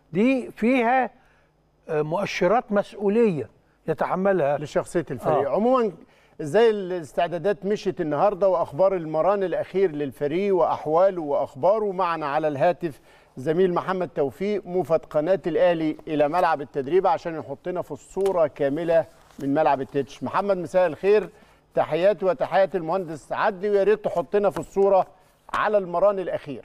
دي فيها آه، مؤشرات مسؤوليه يتحملها لشخصيه الفريق آه. آه. عموما ازاي الاستعدادات مشيت النهارده واخبار المران الاخير للفريق واحواله واخباره معنا على الهاتف زميل محمد توفيق موفد قناه الاهلي الى ملعب التدريب عشان يحطنا في الصوره كامله من ملعب التتش محمد مساء الخير تحياتي وتحيات المهندس عدلي ويا ريت تحطنا في الصوره على المران الاخير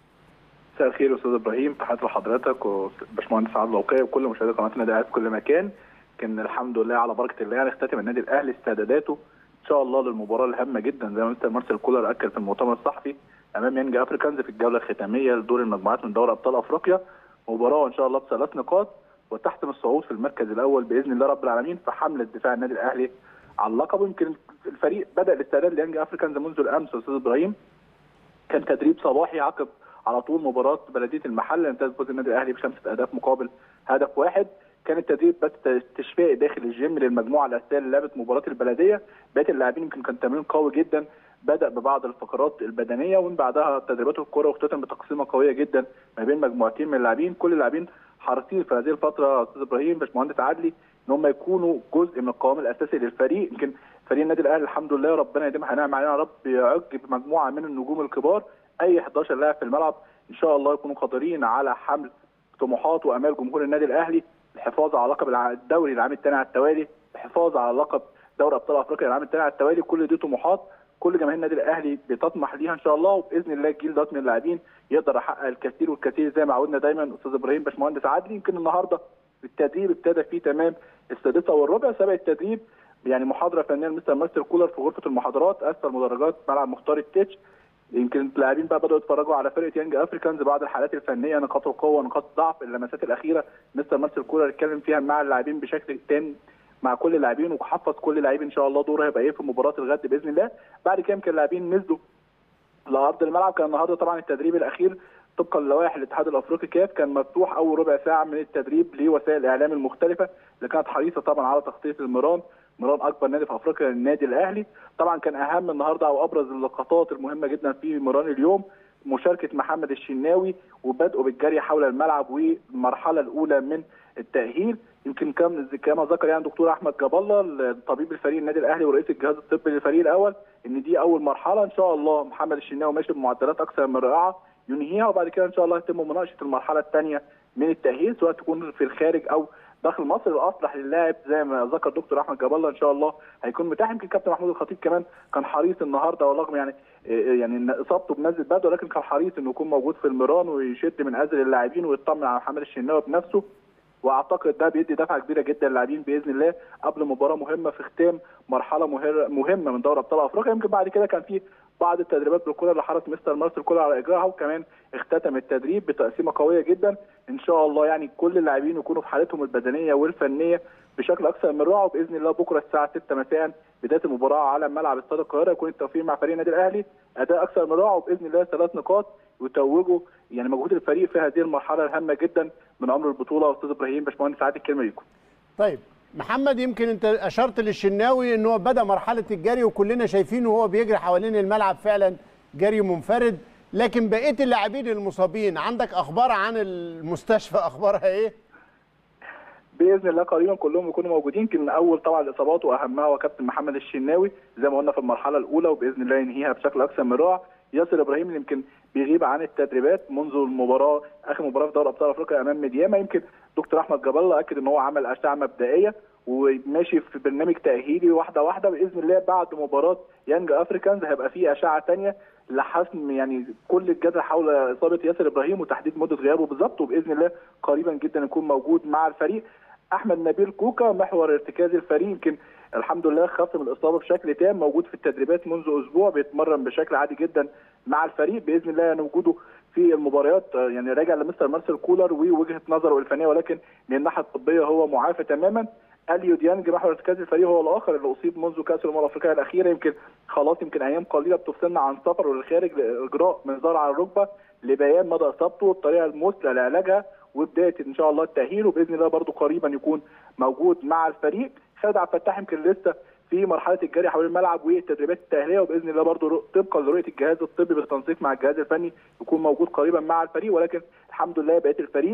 مساء الخير يا استاذ ابراهيم تحياتي لحضرتك وباشمهندس عادل الوقايه وكل مشاهدي قناه النادي الاهلي في كل مكان كان الحمد لله على بركه الله هنختتم النادي الاهلي استعداداته ان شاء الله للمباراه الهامه جدا زي ما مستر مارسيل كولر اكد في المؤتمر الصحفي امام يانج افريكانز في الجوله الختاميه لدور المجموعات من دوري ابطال افريقيا مباراه ان شاء الله بثلاث نقاط وتحتم الصعود في المركز الاول باذن الله رب العالمين في حمله دفاع النادي الاهلي على اللقب يمكن الفريق بدا الاستعداد ليانج افريكانز منذ الامس يا استاذ ابراهيم كان تدريب صباحي عقب على طول مباراه بلديه المحل انتهز فوز النادي الاهلي بخمسه اهداف مقابل هدف واحد كان التدريب بس استشفائي داخل الجيم للمجموعه الاساسيه اللي لعبت مباراه البلديه بقيه اللاعبين يمكن كان تمرين قوي جدا بدا ببعض الفقرات البدنيه ومن بعدها تدريبات الكره واختتم بتقسيمه قويه جدا ما بين مجموعتين من اللاعبين كل اللاعبين حريصين في هذه الفتره استاذ ابراهيم باشمهندس عدلي ان هم يكونوا جزء من القوام الاساسي للفريق يمكن فريق النادي الاهلي الحمد لله ربنا يديمها نعم علينا يا رب يعج بمجموعه من النجوم الكبار اي 11 لاعب في الملعب ان شاء الله يكونوا قادرين على حمل طموحات وامال جمهور النادي الاهلي الحفاظ على لقب الدوري العام الثاني على التوالي الحفاظ على لقب دوري ابطال افريقيا العام الثاني على التوالي كل دي طموحات كل جماهير النادي الاهلي بتطمح ليها ان شاء الله وباذن الله الجيل ده من اللاعبين يقدر يحقق الكثير والكثير زي ما عودنا دايما استاذ ابراهيم باشمهندس عادلي يمكن النهارده التدريب ابتدى فيه تمام السادسه والربع سبق التدريب يعني محاضره فنيه لمستر ماستر كولر في غرفه المحاضرات اسفل مدرجات ملعب مختار التتش يمكن اللاعبين بقى بداوا يتفرجوا على فرقه يانج افريكانز بعض الحالات الفنيه نقاط القوه نقاط الضعف اللمسات الاخيره مستر مارسيل كولر اتكلم فيها مع اللاعبين بشكل تام مع كل اللاعبين وحفظ كل لاعب ان شاء الله دوره هيبقى ايه في مباراه الغد باذن الله بعد كده يمكن اللاعبين نزلوا لارض الملعب كان النهارده طبعا التدريب الاخير طبقا لوائح الاتحاد الافريقي كاف كان مفتوح اول ربع ساعه من التدريب لوسائل الاعلام المختلفه اللي كانت حريصه طبعا على تغطيه المران مران اكبر نادي في افريقيا النادي الاهلي طبعا كان اهم النهارده او ابرز اللقطات المهمه جدا في مران اليوم مشاركه محمد الشناوي وبدءه بالجري حول الملعب والمرحله الاولى من التاهيل يمكن كم كما ذكر يعني دكتور احمد جاب الله طبيب الفريق النادي الاهلي ورئيس الجهاز الطبي للفريق الاول ان دي اول مرحله ان شاء الله محمد الشناوي ماشي بمعدلات اكثر من رائعه ينهيها وبعد كده ان شاء الله يتم مناقشه المرحله الثانيه من التاهيل سواء تكون في الخارج او داخل مصر الاصلح للاعب زي ما ذكر دكتور احمد جاب الله ان شاء الله هيكون متاح يمكن كابتن محمود الخطيب كمان كان حريص النهارده ورغم يعني يعني ان اصابته بنزله بدء ولكن كان حريص انه يكون موجود في المران ويشد من ازل اللاعبين ويطمن على محمد الشناوي بنفسه واعتقد ده بيدي دفعه كبيره جدا للاعبين باذن الله قبل مباراه مهمه في ختام مرحله مهمه من دوري ابطال افريقيا يمكن بعد كده كان في بعض التدريبات بالكره اللي حرص مستر مارسيل كولر على اجراءها وكمان اختتم التدريب بتقسيمه قويه جدا ان شاء الله يعني كل اللاعبين يكونوا في حالتهم البدنيه والفنيه بشكل اكثر من رائع وباذن الله بكره الساعه 6 مساء بدايه المباراه على ملعب استاد القاهره يكون التوفيق مع فريق النادي الاهلي اداء اكثر من رائع وباذن الله ثلاث نقاط يتوجوا يعني مجهود الفريق في هذه المرحله الهامه جدا من عمر البطوله استاذ ابراهيم باشمهندس سعد الكلمه ليكم. طيب محمد يمكن انت اشرت للشناوي ان هو بدا مرحله الجري وكلنا شايفينه وهو بيجري حوالين الملعب فعلا جري منفرد لكن بقيه اللاعبين المصابين عندك اخبار عن المستشفى اخبارها ايه؟ باذن الله قريبا كلهم يكونوا موجودين يمكن اول طبعا الاصابات واهمها هو كابتن محمد الشناوي زي ما قلنا في المرحله الاولى وباذن الله ينهيها بشكل اكثر من رائع ياسر ابراهيم اللي يمكن بيغيب عن التدريبات منذ المباراه اخر مباراه في دوري ابطال افريقيا امام ميدياما يمكن دكتور احمد جاب الله اكد ان هو عمل اشعه مبدئيه وماشي في برنامج تاهيلي واحده واحده باذن الله بعد مباراه يانج افريكانز هيبقى في اشعه ثانيه لحسم يعني كل الجدل حول اصابه ياسر ابراهيم وتحديد مده غيابه بالظبط وباذن الله قريبا جدا يكون موجود مع الفريق احمد نبيل كوكا محور ارتكاز الفريق يمكن الحمد لله خف من الاصابه بشكل تام موجود في التدريبات منذ اسبوع بيتمرن بشكل عادي جدا مع الفريق باذن الله يعني وجوده في المباريات يعني راجع لمستر مارسيل كولر ووجهه نظره الفنيه ولكن من الناحيه الطبيه هو معافى تماما اليو ديانج محور ارتكاز الفريق هو الاخر اللي اصيب منذ كاس الامم الافريقيه الاخيره يمكن خلاص يمكن ايام قليله بتفصلنا عن سفره للخارج لاجراء منظار على الركبه لبيان مدى اصابته والطريقه المثلى لعلاجها وبدايه ان شاء الله التاهيل وباذن الله برضو قريبا يكون موجود مع الفريق خالد عبد الفتاح يمكن لسه في مرحله الجري حول الملعب والتدريبات التاهيليه وباذن الله برضو طبقا لرؤيه الجهاز الطبي بالتنسيق مع الجهاز الفني يكون موجود قريبا مع الفريق ولكن الحمد لله بقيه الفريق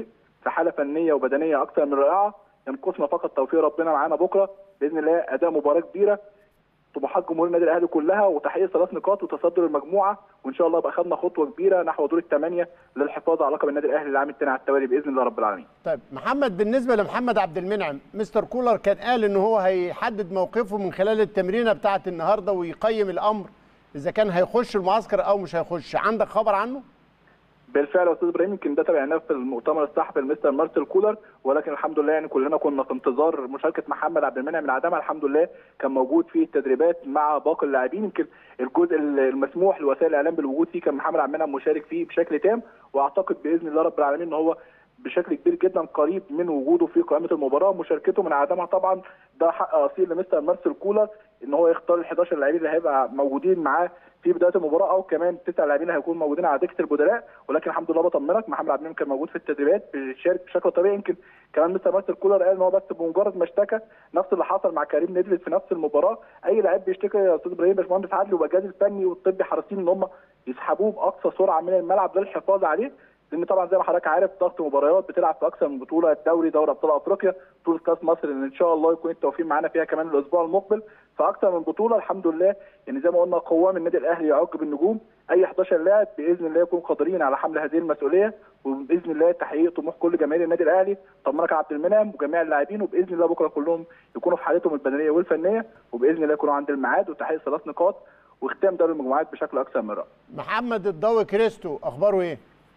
في حاله فنيه وبدنيه اكثر من رائعه ينقصنا فقط توفيق ربنا معانا بكره باذن الله اداء مباراه كبيره طموحات جمهور النادي الاهلي كلها وتحقيق ثلاث نقاط وتصدر المجموعه وان شاء الله يبقى خدنا خطوه كبيره نحو دور الثمانيه للحفاظ على لقب النادي الاهلي العام الثاني على التوالي باذن الله رب العالمين. طيب محمد بالنسبه لمحمد عبد المنعم مستر كولر كان قال ان هو هيحدد موقفه من خلال التمرينه بتاعه النهارده ويقيم الامر اذا كان هيخش المعسكر او مش هيخش عندك خبر عنه بالفعل يا استاذ ابراهيم يمكن ده تابعناه في المؤتمر الصحفي لمستر مارسيل كولر ولكن الحمد لله يعني كلنا كنا في انتظار مشاركه محمد عبد المنعم من عدمها الحمد لله كان موجود في التدريبات مع باقي اللاعبين يمكن الجزء المسموح لوسائل الاعلام بالوجود فيه كان محمد عبد المنعم مشارك فيه بشكل تام واعتقد باذن الله رب العالمين ان هو بشكل كبير جدا قريب من وجوده في قائمه المباراه ومشاركته من عدمها طبعا ده حق اصيل لمستر مارسيل كولر ان هو يختار ال 11 لاعبين اللي هيبقى موجودين معاه في بدايه المباراه او كمان تسع لاعبين هيكونوا موجودين على دكه البدلاء ولكن الحمد لله بطمنك محمد عبد المنعم كان موجود في التدريبات بيشارك بشكل طبيعي يمكن كمان مستر مارسيل كولر قال ان هو بس بمجرد ما اشتكى نفس اللي حصل مع كريم ندلت في نفس المباراه اي لاعب بيشتكي يا استاذ ابراهيم باشمهندس عادل والجهاز الفني والطبي حريصين ان هم يسحبوه باقصى سرعه من الملعب للحفاظ عليه لان طبعا زي ما حضرتك عارف ضغط مباريات بتلعب في اكثر من بطوله الدوري دوري ابطال افريقيا بطوله كاس مصر اللي ان شاء الله يكون التوفيق معانا فيها كمان الاسبوع المقبل فاكثر من بطوله الحمد لله يعني زي ما قلنا قوام النادي الاهلي يعاقب النجوم اي 11 لاعب باذن الله يكونوا قادرين على حمل هذه المسؤوليه وباذن الله تحقيق طموح كل جماهير النادي الاهلي طمنك يا عبد المنعم وجميع اللاعبين وباذن الله بكره كلهم يكونوا في حالتهم البدنيه والفنيه وباذن الله يكونوا عند الميعاد وتحقيق ثلاث نقاط واختام دوري المجموعات بشكل اكثر من رائع. محمد الضوي كريستو اخباره ايه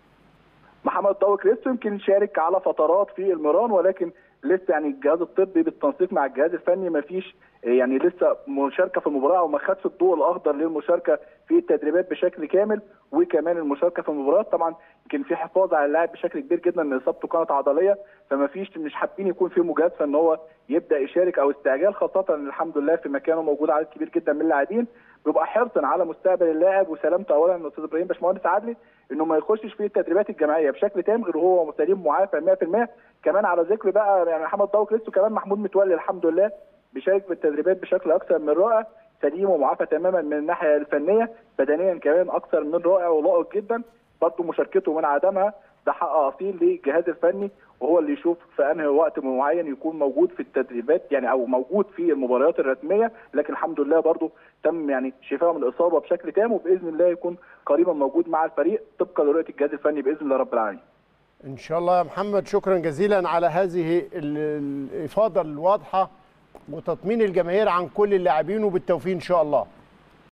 محمد ضوي كريستو يمكن شارك على فترات في الميران ولكن لسه يعني الجهاز الطبي بالتنسيق مع الجهاز الفني ما فيش يعني لسه مشاركه في المباراه او ما خدش الضوء الاخضر للمشاركه في التدريبات بشكل كامل وكمان المشاركه في المباريات طبعا يمكن في حفاظ على اللاعب بشكل كبير جدا ان اصابته كانت عضليه فما فيش مش حابين يكون في مجازفه ان هو يبدا يشارك او استعجال خاصه ان الحمد لله في مكانه موجود عدد كبير جدا من اللاعبين بيبقى حرصا على مستقبل اللاعب وسلامته اولا استاذ ابراهيم باشمهندس عادلي انه ما يخشش في التدريبات الجماعيه بشكل تام غير هو سليم معافى 100% كمان على ذكر بقى يعني محمد ضوء كريستو كمان محمود متولي الحمد لله بيشارك في التدريبات بشكل اكثر من رائع سليم ومعافى تماما من الناحيه الفنيه بدنيا كمان اكثر من رائع ولائق جدا برضه مشاركته من عدمها ده حق اصيل للجهاز الفني وهو اللي يشوف في انهي وقت معين يكون موجود في التدريبات يعني او موجود في المباريات الرسميه لكن الحمد لله برضه تم يعني شفاءه من الاصابه بشكل تام وباذن الله يكون قريبا موجود مع الفريق طبقا لرؤيه الجهاز الفني باذن الله رب العالمين. ان شاء الله يا محمد شكرا جزيلا على هذه الافاضه الواضحه وتطمين الجماهير عن كل اللاعبين وبالتوفيق ان شاء الله